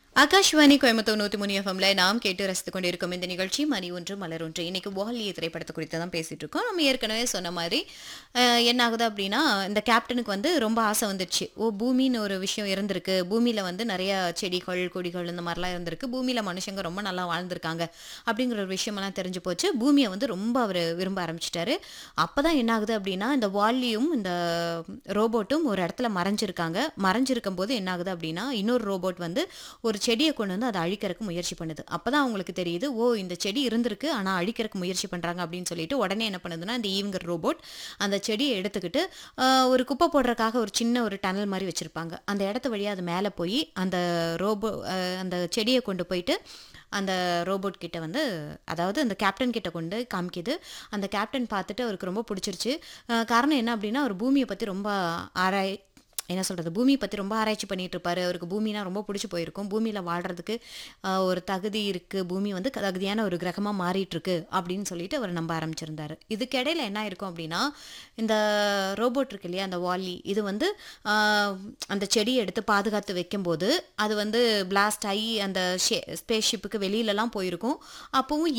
ஆகாஷ்வாணி கோயம்புத்தூர் நூத்தி மூணு எஃப்எம்ல நாம் கேட்டு ரசித்துக் கொண்டிருக்கும் இந்த நிகழ்ச்சி மணி ஒன்று மலர் ஒன்று இன்னைக்கு வாலி திரைப்படத்தை குறித்து தான் பேசிட்டு இருக்கோம் நம்ம ஏற்கனவே சொன்ன மாதிரி அஹ், என்ன ஆகுது அப்படின்னா இந்த கேப்டனுக்கு வந்து ரொம்ப ஆசை வந்துடுச்சு ஓ பூமின்னு ஒரு விஷயம் இருந்திருக்கு பூமியில வந்து நிறைய செடிகள் கொடிகள் இந்த மாதிரிலாம் இருந்திருக்கு பூமியில மனுஷங்க ரொம்ப நல்லா வாழ்ந்திருக்காங்க அப்படிங்கிற ஒரு விஷயமெல்லாம் தெரிஞ்சு போச்சு பூமியை வந்து ரொம்ப அவர் விரும்ப ஆரம்பிச்சிட்டாரு அப்பதான் என்ன ஆகுது அப்படின்னா இந்த வாலியும் இந்த ரோபோட்டும் ஒரு இடத்துல மறைஞ்சிருக்காங்க மறைஞ்சிருக்கும் போது என்ன ஆகுது அப்படின்னா இன்னொரு ரோபோட் வந்து ஒரு செடியை கொண்டு வந்து அதை அழிக்கிறதுக்கு முயற்சி பண்ணுது அப்பதான் அவங்களுக்கு தெரியுது ஓ இந்த செடி இருந்திருக்கு ஆனா அழிக்கிறதுக்கு முயற்சி பண்றாங்க அப்படின்னு சொல்லிட்டு உடனே என்ன பண்ணுதுன்னா இந்த ஈவுங்கிற ரோபோட் அந்த செடியை எடுத்துக்கிட்டு ஆஹ், ஒரு குப்பை போடுறதுக்காக ஒரு சின்ன ஒரு டனல் மாதிரி வச்சிருப்பாங்க அந்த இடத்து வழியா அது மேலே போய் அந்த ரோபோ ஆஹ், அந்த செடியை கொண்டு போயிட்டு அந்த ரோபோட் கிட்ட வந்து அதாவது அந்த கேப்டன் கிட்ட கொண்டு காமிக்குது அந்த கேப்டன் பார்த்துட்டு அவருக்கு ரொம்ப பிடிச்சிருச்சு ஆஹ், காரணம் என்ன அப்படின்னா அவர் பூமியை பற்றி ரொம்ப ஆராய் என்ன சொல்கிறது பூமியை பற்றி ரொம்ப ஆராய்ச்சி பண்ணிட்டு இருப்பாரு அவருக்கு பூமினா ரொம்ப பிடிச்சி போயிருக்கும் பூமியில் வாழ்கிறதுக்கு ஆஹ், ஒரு தகுதி இருக்குது பூமி வந்து தகுதியான ஒரு கிரகமாக மாறிட்டு இருக்கு அப்படின்னு சொல்லிட்டு அவர் நம்ப ஆரம்பிச்சிருந்தாரு இதுக்கிடையில் என்ன இருக்கும் அப்படின்னா இந்த ரோபோட் இருக்கு இல்லையா அந்த வாலி இது வந்து ஆஹ், அந்த செடியை எடுத்து பாதுகாத்து வைக்கும்போது அது வந்து பிளாஸ்ட் ஆகி அந்த ஸ்பேஸ் ஷிப்புக்கு வெளியிலலாம் போயிருக்கும் அப்போவும்